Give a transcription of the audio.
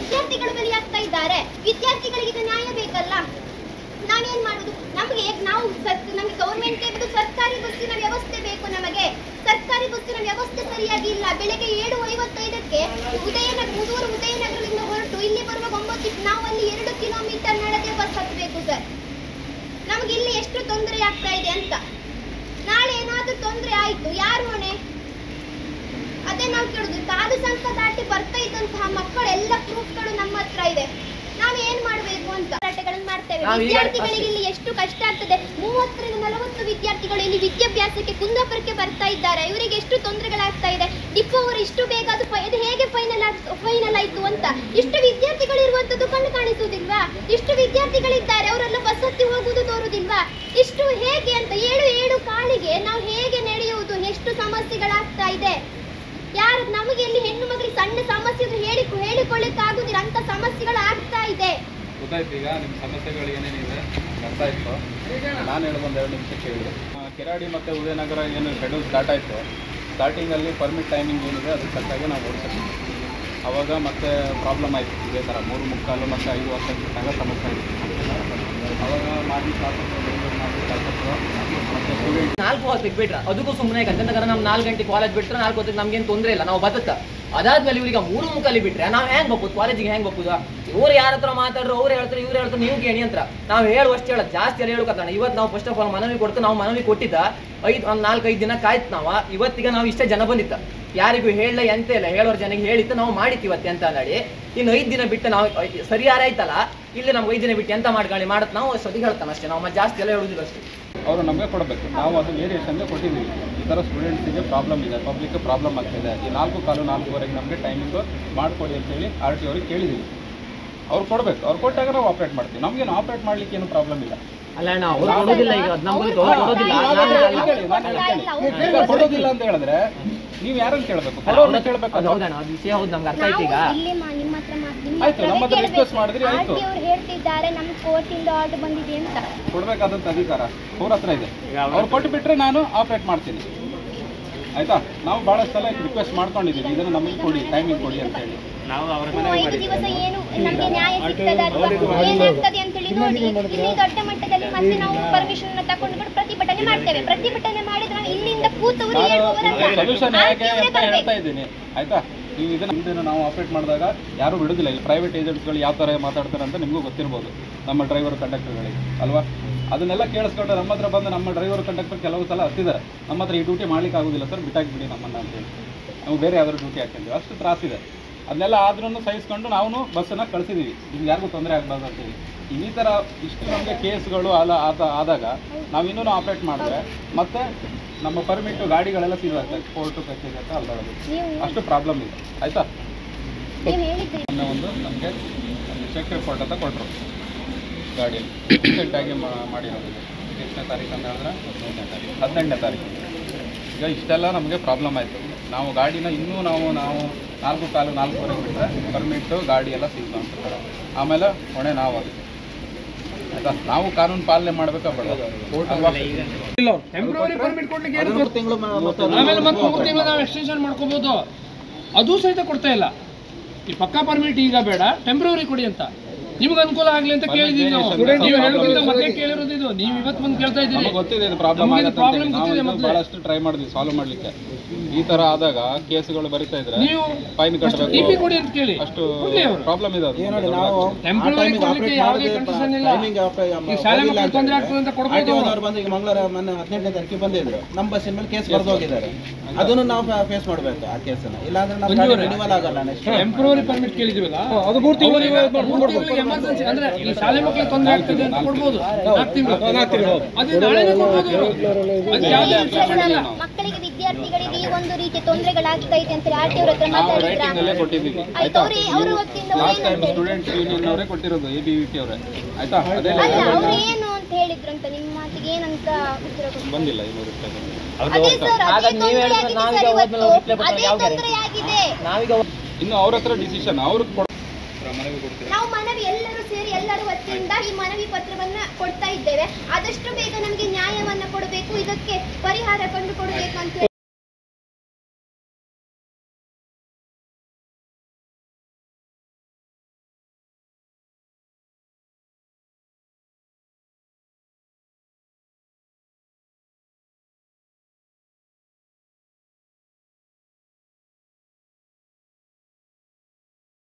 ವಿದ್ಯಾರ್ಥಿಗಳು ಬಲಿಯಾಗ್ತಾ ಇದ್ದಾರೆ ವಿದ್ಯಾರ್ಥಿಗಳಿಗೆ ಇದು ನ್ಯಾಯ ಬೇಕಲ್ಲ ನಾವೇನ್ ಮಾಡುದು ನಮಗೆ ನಾವು ಸರ್- ನಮಗೆ ಗೌರ್ಮೆಂಟ್ ಇರುವುದು ಸರ್ಕಾರಿ ಬಸ್ಸಿನ ವ್ಯವಸ್ಥೆ ಬೇಕು ನಮಗೆ ಸರ್ಕಾರಿ ಬಸ್ಸಿನ ವ್ಯವಸ್ಥೆ ಸರಿಯಾಗಿ ಇಲ್ಲ ಬೆಳಗ್ಗೆ ಏಳು ಐವತ್ತೈದಕ್ಕೆ ಉದಯನಗರ ಮುದೂರು ಉದಯನಗರದಿಂದ ಹೊರಟು ಇಲ್ಲಿ ಬರುವಾಗ ಒಂಬತ್ತು ನಾವು ಅಲ್ಲಿ ಎರಡು ಕಿಲೋಮೀಟರ್ ನಡೆದೇ ಬಸ್ ಹತ್ತಬೇಕು ಸರ್ ನಮಗೆ ಇಲ್ಲಿ ಎಷ್ಟು ತೊಂದರೆ ಆಗ್ತಾ ಇದೆ ಅಂತ ನಾಳೆ ಏನಾದ್ರೂ ತೊಂದರೆ ಆಯ್ತು ಯಾರು ಹೊಣೆ ಅದೇ ನಾವು ಕೇಳುದು ಕಾದು ಸಂಕ ದಾಟಿ ಬರ್ತಾ ಇದ್ದಂತಹ ಮಕ್ಕಳೆಲ್ಲ ಪ್ರೂಫ್ಗಳು ನಮ್ಮ ಹತ್ರ ಇದೆ ನಾವು ಏನ್ ಮಾಡ್ಬೇಕು ಅಂತ ಹೋರಾಟಗಳನ್ನು ಮಾಡ್ತೇವೆ ನಾವು ಈಗ- ವಿದ್ಯಾರ್ಥಿಗಳಿಗೆ ಇಲ್ಲಿ ಎಷ್ಟು ಕಷ್ಟ ಆಗ್ತದೆ ಮೂವತ್ತರಿಂದ ನಲವತ್ತು ವಿದ್ಯಾರ್ಥಿಗಳು ಇಲ್ಲಿ ವಿದ್ಯಾಭ್ಯಾಸಕ್ಕೆ ಕುಂದಾಪುರಕ್ಕೆ ಬರ್ತಾ ಇದ್ದಾರೆ ಇವರಿಗೆ ಎಷ್ಟು ತೊಂದರೆಗಳಾಗ್ತಾ ಇದೆ ಡಿಪೋ ಅವರು ಇಷ್ಟು ಬೇಗ ಅದು ಫೈ- ಇದು ಹೇಗೆ ಫೈನಲ್ ಫೈನಲ್ ಆಯ್ತು ಅಂತ ಇಷ್ಟು ವಿದ್ಯಾರ್ಥಿಗಳು ಇರುವಂತದ್ದು ಕಣ್ಣು ಕಾಣಿಸುವುದಿಲ್ವಾ ಇಷ್ಟು ವಿದ್ಯಾರ್ಥಿಗಳಿದ್ದಾರೆ ಅವರೆಲ್ಲ ಬಸ್ ಹತ್ತಿ ಹೋಗುವುದು ತೋರುದಿಲ್ವಾ ಇಷ್ಟು ಹೇಗೆ ಅಂತ ಏಳು ಏಳು ಕಾಲಿಗೆ ನಾವು ಹೇಗೆ ನಡೆಯುವುದು ಎಷ್ಟು ಸಮಸ್ಯೆಗಳಾಗ್ತಾ ಇದೆ ಯಾರು ನಮಗೆ ಇಲ್ಲಿ ಹೆಣ್ಣು ಮಕ್ಕಳಿಗೆ ಸಣ್ಣ ಸಮಸ್ಯೆ ಇದ್ರೆ ಹೇಳಿ ಹೇಳಿಕೊಳ್ಳಿಕ್ಕಾಗುದಿಲ್ಲ ಅಂತ ಸಮಸ್ಯೆಗಳು ಆಗ್ತಾ ಇದೆ ಗೊತ್ತಾಯ್ತು ಈಗ ನಿಮ್ಮ ಸಮಸ್ಯೆಗಳು ಏನೇನಿದೆ ಅರ್ಥ ಆಯಿತು ನಾನು ಹೇಳೋದು ಒಂದು ಎರಡು ನಿಮಿಷ ಕೇಳಿ ಆ, ಕೆರಾಡಿ ಮತ್ತು ಉದಯನಗರ ಏನು ಶೆಡ್ಯೂಲ್ ಸ್ಟಾರ್ಟ್ ಆಯಿತು ಸ್ಟಾರ್ಟಿಂಗಲ್ಲಿ ಪರ್ಮಿಟ್ ಟೈಮಿಂಗ್ ಏನಿದೆ ಅದ್ರ ತಕ್ಕಾಗೆ ನಾವು ಓಡಿಸ್ತೀವಿ ಅವಾಗ ಮತ್ತೆ ಪ್ರಾಬ್ಲಮ್ ಆಯಿತು ಇದೇ ಥರ ಮೂರು ಮುಕ್ಕಾಲು ಮತ್ತು ಐದು ವರ್ಷ ತನಕ ಸಮಸ್ಯೆ ಆಯಿತು ಅವಾಗ ಮಾಡಿ ಶಾಸಕರು ಬೆಂಗಳೂರು ಮಾಡಿ ಶಾಸಕರು ಮತ್ತು ಸ್ಟೂಡೆಂಟ್ ನಾಲ್ಕು ಹೊತ್ತಿಗೆ ಬಿಟ್ರ ಅದಕ್ಕೂ ಸುಮ್ಮನೆ ಯಾಕಂತಂದ್ರೆ ನಮ್ ನಾಲ್ಕು ಗಂಟೆ ಕಾಲೇಜ್ ಬಿಟ್ರೆ ನಾಲ್ಕು ಹೊತ್ತಿಗೆ ನಮ್ಗೇನು ತೊಂದರೆ ಇಲ್ಲ ನಾವು ಬದುಕ ಅದಾದ್ಮೇಲೆ ಇವ್ರಿಗೆ ಮೂರು ಮುಖಲ್ಲಿ ಬಿಟ್ರೆ ನಾವು ಹೆಂಗ್ ಬಪ್ಪುದು ಕಾಲೇಜಿಗೆ ಹೆಂಗ್ ಬಪ್ಪುದು ಇವ್ರು ಯಾರ ಹತ್ರ ಮಾತಾಡ್ರು ಅವ್ರು ಹೇಳ್ತಾರೆ ಇವ್ರು ಹೇಳ್ತಾರೆ ನೀವು ಕೇಳಿ ಅಂತ ನಾವು ಹೇಳುವಷ್ಟು ಹೇಳೋದು ಜಾಸ್ತಿ ಎಲ್ಲ ಹೇಳಕತ್ತಾಣ ಇವತ್ತು ನಾವು ಫಸ್ಟ್ ಆಫ್ ಆಲ್ ಮನವಿ ಕೊಡ್ತು ನಾವು ಮನವಿ ಕೊಟ್ಟಿದ್ದ ಐದು ಒಂದು ನಾಲ್ಕೈದು ದಿನ ಕಾಯ್ತು ನಾವು ಇವತ್ತಿಗೆ ನಾವು ಇಷ್ಟೇ ಜನ ಬಂದಿತ್ತ ಯಾರಿಗೂ ಹೇಳಲ್ಲ ಎಂತ ಇಲ್ಲ ಹೇಳೋರ್ ಜನಕ್ಕೆ ಹೇಳಿತ್ತು ನಾವು ಮಾಡಿತ್ತು ಇವತ್ತು ಅಂತ ನಡಿ ಇನ್ನು ಐದು ದಿನ ಬಿಟ್ಟು ನಾವು ಐ- ಸರಿಯಾರ ಆಯ್ತಲ್ಲ ಇಲ್ಲಿ ನಮ್ಗೆ ಐದು ದಿನ ಬಿಟ್ಟು ಎಂತ ಮಾಡ್ಕೊಳ್ಳಿ ಮಾಡತ್ ನಾವು ಸತಿ ಹೇಳ್ತಾನೆ ಅಷ್ಟೇ ನಾವು ಮತ್ತೆ ಜಾಸ್ತಿ ಎಲ್ಲ ಹೇಳುದಿಲ್ಲ ಅಷ್ಟೇ ಅವರು ನಮಗೆ ಕೊಡಬೇಕು ನಾವು ಅದು ವೇರಿಯೇಷನ್ಗೆ ಕೊಟ್ಟಿದ್ದೀವಿ ಈ ಥರ ಸ್ಟೂಡೆಂಟ್ಸಿಗೆ ಪ್ರಾಬ್ಲಮ್ ಇದೆ ಪಬ್ಲಿಕ್ಗೆ ಪ್ರಾಬ್ಲಮ್ ಆಗ್ತಿದೆ ಈ ನಾಲ್ಕು ಕಾಲು ನಾಲ್ಕುವರೆಗೆ ನಮಗೆ ಟೈಮಿಂಗು ಮಾಡಿಕೊಡಿ ಅಂತೇಳಿ ಆರ್ ಟಿ ಅವ್ರಿಗೆ ಕೇಳಿದ್ದೀವಿ ಅವ್ರು ಕೊಡಬೇಕು ಅವ್ರು ಕೊಟ್ಟಾಗ ನಾವು ಆಪ್ರೇಟ್ ಮಾಡ್ತೀವಿ ನಮಗೇನು ಆಪ್ರೇಟ್ ಮಾಡ್ಲಿಕ್ಕೆ ಏನು ಪ್ರಾಬ್ಲಮ್ ಇಲ್ಲ ಅಲ್ಲ ಅಣ್ಣ ಅವ್ರು ಕೊಡೋದಿಲ್ಲ ಈಗ ಅದ್ ನಮ್ಗೆ ಅವ್ರು ಕೊಡೋದಿಲ್ಲ ನಾನು ನಾನು ಹೇಳಿ, ಅಲ್ಲ. ಹೇಳಿ, ನಾನು ಹೇಳಿ. ಈಗ ಕೊಡೋದಿಲ್ಲ ಅಂತ ಹೇಳಿದ್ರೆ ನೀವು ಯಾರನ್ನು ಕೇಳಬೇಕು ಕೊಡೋರ್ನ ಕೇಳಬೇಕು ಅದು ಹೌದಣ್ಣ ಅದು ವಿಷಯ ಹೌದು ನಮ್ಗೆ ಅರ್ಥ ಆಯ್ತು ಈಗ ನಾವು ಇಲ್ಲಿ ಮಾ- ನಿಮ್ಮ ಹತ್ರ ಮಾ- ನಿಮ್ಮ ಆಯ್ತು, ಹತ್ರವೇ ನಮ್ಮ ಹತ್ರ ಕೇಳ್ಬೇಕು. request ಮಾಡಿದ್ರಿ, ಆಯ್ತು. RT ಅವ್ರು ಹೇಳ್ತಿದ್ದಾರೆ ನಮ್ಗೆ ಕೋರ್ಟಿಂದ ಆರ್ಡರ್ ಬಂದಿದೆ ಅಂತ ಕೊಡಬೇಕಾದಂಥ ಅಧಿಕಾರ ಅವ್ರ ಹತ್ರ ಇದೆ ಅವ್ರು ಕೊಟ್ಟು ಬಿಟ್ಟರೆ ನಾನು ಆಪ್ರೇಟ್ ಮಾಡ್ತೀನಿ ಆಯ್ತಾ ನಾವು ಭಾಳಷ್ಟು ಸಲ ರಿಕ್ವೆಸ್ಟ್ ಮಾಡ್ಕೊಂಡಿದ್ದೀವಿ ಇದನ್ನು ನಮಗೆ ಕೊಡಿ ಟೈಮಿಂಗ್ ಕೊಡಿ ಅಂತ ಹೇಳಿ ಇನ್ನು ಐದು ದಿವಸ ಏನು ನಮ್ಗೆ ನ್ಯಾಯ ಸಿಗ್ತದೆ ಅಥವಾ ಏನಾಗ್ತದೆ ಅಂತೇಳಿ ನೋಡಿ ಇಲ್ಲಿ ದೊಡ್ಡ ಮಟ್ಟದಲ್ಲಿ ಮತ್ತೆ ನಾವು ಪರ್ಮಿಷನ್ ತಗೊಂಡು ಪ್ರತಿಭಟನೆ ಮಾಡ್ತೇವೆ ಪ್ರತಿಭಟನೆ ಮಾಡಿದ್ರೆ ನಾವು ಇಲ್ಲಿಂದ ಕೂತವರು ಹೇಳುವವರಲ್ಲ ಸೊಲ್ಯೂಷನ್ ಹೇಗೆ RT ಅವರೇ ಅಂತ ಬರ್ಬೇಕು. ಹೇಳ್ತಾ ಇದ್ದೀನಿ ಆಯ್ತಾ ನೀವು ಇದನ್ನ ಮುಂದೆ ನಾವು ಆಪ್ರೇಟ್ ಮಾಡಿದಾಗ ಯಾರು ಬಿಡೋದಿಲ್ಲ ಇಲ್ಲಿ ಪ್ರೈವೇಟ್ ಏಜೆಂಟ್ಸ್ಗಳು ಯಾವ ಥರ ಮಾತಾಡ್ತಾರೆ ಅಂತ ನಿಮಗೂ ಗೊತ್ತಿರ್ಬೋದು ನಮ್ಮ ಡ್ರೈವರ್ ಕಂಡಕ್ಟರ್ಗಳಿಗೆ ಅಲ್ವಾ ಅದನ್ನೆಲ್ಲ ಕೇಳಿಸ್ಕೊಂಡು ನಮ್ಮ ಹತ್ರ ಬಂದು ನಮ್ಮ ಡ್ರೈವರ್ ಕಂಡಕ್ಟರ್ ಕೆಲವು ಸಲ ಹತ್ತಿದ್ದಾರೆ ನಮ್ಮ ಹತ್ರ ಈ ಡ್ಯೂಟಿ ಮಾಡ್ಲಿಕ್ಕೆ ಆಗೋದಿಲ್ಲ ಸರ್ ಬಿಟ್ಟಾಕ್ಬಿಡಿ ನಮ್ಮನ್ನು ಅಂತೇಳಿ ನಾವು ಬೇರೆ ಯಾವ್ದಾದ್ರು ಡ್ಯೂಟಿ ಹಾಕಿದ್ವಿ ಅಷ್ಟು ತ್ರಾಸಿದೆ ಅದನ್ನೆಲ್ಲ ಆದ್ರೂ ಸಹಿಸ್ಕೊಂಡು ನಾವು ಬಸ್ಸನ್ನು ಕಳಿಸಿದ್ದೀವಿ ಇದು ಯಾರಿಗೂ ತೊಂದರೆ ಆಗಬಾರ್ದು ಅಂತೇಳಿ ಈ ಥರ ಇಷ್ಟು ನಮಗೆ ಕೇಸ್ಗಳು ಅಲ್ಲ ಆದ ಆದಾಗ ನಾವು ಇನ್ನೂ ಆಪ್ರೇಟ್ ಮಾಡಿದ್ರೆ ಮತ್ತೆ ನಮ್ಮ ಪರ್ಮಿಟ್ಟು ಗಾಡಿಗಳೆಲ್ಲ ಸೀಸ್ ಆಗ್ತದೆ ಕೋರ್ಟು ಕಚೇರಿ ಅಂತ ಅಲ್ದಾಡೋದು ನೀವು ಅಷ್ಟು ಪ್ರಾಬ್ಲಮ್ ಇದೆ ಆಯಿತಾ ನೀವು ಹೇಳಿದ್ರಿ ಮೊನ್ನೆ ಒಂದು ನಮಗೆ ಒಂದು ಚೆಕ್ ರಿಪೋರ್ಟ್ ಅಂತ ಕೊಟ್ಟರು ಗಾಡಿಯಲ್ಲಿ ರೀಸೆಂಟಾಗಿ ಮಾಡಿರೋದು ಇದು. ಎಷ್ಟನೇ ತಾರೀಕು ಅಂತ ಹೇಳಿದ್ರೆ ಹದಿನೈದನೇ ತಾರೀಕು ಹದಿನೆಂಟನೇ ತಾರೀಕು ಈಗ ಇಷ್ಟೆಲ್ಲ ನಮಗೆ ಪ್ರಾಬ್ಲಮ್ ಆಯಿತು ನಾವು ಗಾಡಿನ ಇನ್ನೂ ನಾವು ನಾವು ನಾಲ್ಕು ಕಾಲು ನಾಲ್ಕೂವರೆಗೆ ಬಿಟ್ಟರೆ ಪರ್ಮಿಟ್ಟು ಗಾಡಿ ಎಲ್ಲ ಸೀಸ್ ಮಾಡ್ತಾರೆ ಆಮೇಲೆ ಹೊಣೆ ನಾವು ಅದಕ್ಕೆ ಆಯಿತಾ ನಾವು ಕಾನೂನು ಪಾಲನೆ ಮಾಡಬೇಕಾ ಬೇಡ ಟೆಂಪ್ರವರಿ ಪರ್ಮಿಟ್ ಕೊಡ್ಲಿಕ್ಕೆ ಏನು ಆಮೇಲೆ ಮತ್ತೆ ಮೂರು ತಿಂಗಳು ನಾವು ಎಕ್ಸ್ಟೆನ್ಷನ್ ಮಾಡ್ಕೋಬಹುದು ಅದು ಸಹಿತ ಕೊಡ್ತಾ ಇಲ್ಲ ಈ ಪಕ್ಕಾ ಪರ್ಮಿಟ್ ಈಗ ಬೇಡ ಟೆಂಪ್ರವರಿ ಕೊಡಿ ಅಂತ ನಿಮ್ಗೆ ಅನುಕೂಲ ಆಗ್ಲಿ ಅಂತ ಕೇಳಿದೀವಿ ನಾವು ನೀವು ಹೇಳೋದ್ರಿಂದ ಮತ್ತೆ ಕೇಳಿರೋದು ಇದು ನೀವು ಇವತ್ತು ಬಂದು ಕೇಳ್ತಾ ಇದ್ದೀರಿ ನಮಗೆ ಗೊತ್ತಿದೆ ಇದು ಪ್ರಾಬ್ಲಮ್ ನಮ್ಗೆ ಇದು ಆಗುತ್ತೆ ಅಂತ problem ಹೇಳಿ. ನಾವು ಗೊತ್ತಿದೆ ಇನ್ನೂ ಮೊದ್ಲೇ. ಭಾಳಷ್ಟು ಟ್ರೈ ಮಾಡಿದ್ವಿ ಸಾಲ್ವ್ ಮಾಡಲಿಕ್ಕೆ ಈ ಥರ ಆದಾಗ ಕೇಸ್ಗಳು ಬರಿತಾ ಇದ್ರೆ ನೀವು ಫೈನ್ ಟಿ ಪಿ ಕಟ್ಟಬೇಕು ಕೊಡಿ ಅಂತ ಕೇಳಿ ಅಷ್ಟು ಕೊಡ್ಲಿ ಅವರು ಪ್ರಾಬ್ಲಮ್ ಇದೆ ಅದು. ನಾವು ಟೆಂಪ್ರವರಿ ಕೊಡ್ಲಿಕ್ಕೆ ಯಾವುದೇ ಕಂಡೀಷನ್ ಇಲ್ಲ ಈ ಶಾಲೆ ಮಕ್ಕಳು ತೊಂದರೆ ಆಗ್ತದೆ ಅಂತ ಕೊಡ್ಬೋದು ಅವ್ರು ಬಂದು ಈಗ ಮಂಗಳವಾರ ಮೊನ್ನೆ ಹದಿನೆಂಟನೇ ತಾರೀಕಿಗೆ ಬಂದಿದ್ರು ನಮ್ಮ ಬಸ್ಸಿನ ಮೇಲೆ ಕೇಸ್ ಬರೆದು ಹೋಗಿದ್ದಾರೆ ಅದನ್ನು ನಾವು ಫೇಸ್ ಮಾಡಬೇಕು ಆ ಕೇಸನ್ನ ಇಲ್ಲಾಂದ್ರೆ ನಮ್ಮ ಗಾಡಿ ರಿನಿವಲ್ ಆಗಲ್ಲ ನೆಕ್ಸ್ಟ್ ಟೆಂಪ್ರವರಿ ಪರ್ಮಿಟ್ ಕೇಳಿದಿವಲ್ಲ ಅದು ಮೂರು ತಿಂಗಳಿಗೆ ಎಮರ್ಜೆನ್ಸಿ ಅಂದ್ರೆ ಈ ಶಾಲೆ ಮಕ್ಕಳಿಗೆ ತೊಂದರೆ ಆಗ್ತದೆ ಅಂತ ಕೊಡ್ಬೋದು ನಾಲ್ಕು ತಿಂಗಳು ಅದು ನಾಳೆನೇ ಕೊಡ್ಬೋದು ಅವರು ಅದು ಯಾವುದೇ restriction ಇಲ್ಲ ಮಕ್ಕಳಿಗೆ ವಿದ್ಯಾರ್ಥಿಗಳಿಗೆ ಈ ಒಂದು ರೀತಿಯ ತೊಂದರೆಗಳಾಗ್ತಾ ಇದೆ ಅಂತ ಆರ್ ಟಿ ಅವ್ರ ಹತ್ರ ನಾವು ಮಾತಾಡಿದ್ರ ರೈಟಿಂಗ್ ಅಲ್ಲೇ ಕೊಟ್ಟಿದ್ದೀವಿ ಆಯ್ತು ಆಯ್ತಾ ಅವ್ರು ಅವ್ರ ವತಿಯಿಂದ ಅವ್ರು ಲಾಸ್ಟ್ ಟೈಮ್ ಏನು ಅಂತ ಸ್ಟೂಡೆಂಟ್ ಯೂನಿಯನ್ ಅವರೇ ಕೊಟ್ಟಿರೋದು ಎ ಬಿ ವಿ ಟಿ ಅವರೇ ಆಯ್ತಾ ಅದೇ ಅಲ್ಲ ಅವ್ರು ಏನು ಅಂತ ಹೇಳಿದ್ರು ಅಂತ ನಿಮ್ಮ ಮಾತಿಗೆ ಏನಂತ ಉತ್ತರ ಕೊಡ್ತಾರೆ? ಬಂದಿಲ್ಲ ಇನ್ನೂರು ರೂಪಾಯಿ ಅದೇ ಸರ್ ಅದೇ ಹಾಗಾದ್ರೆ ನೀವು ತೊಂದರೆ ಹೇಳಿದ್ರೆ ಆಗಿದೆ ನಾವೀಗ ಸರ್ ಹೋದ್ಮೇಲೆ ಇವತ್ತು reply ಕೊಡ್ತಾರೆ, ಅದೇ ಯಾವ ತೊಂದರೆ ಆಗಿದೆ ನಾವೀಗ ಇನ್ನು ಅವ್ರ ಹತ್ರ ಡಿಸಿಷನ್ ಅವ್ರಿಗೆ ಕೊಡ ಮನವಿ ಕೊಡ್ತೀವಿ ನಾವು ಮನವಿ ಎಲ್ಲರೂ ಸೇರಿ ಎಲ್ಲರ ವತಿಯಿಂದ ಈ ಮನವಿ ಪತ್ರವನ್ನ ಕೊಡ್ತಾ ಇದ್ದೇವೆ ಆದಷ್ಟು ಬೇಗ ನಮಗೆ ನ್ಯಾಯವನ್ನ ಕೊಡಬೇಕು ಇದಕ್ಕೆ ಪರಿಹಾರ ಕಂಡುಕೊಡಬೇಕು ಅಂತ ಹೇಳಿ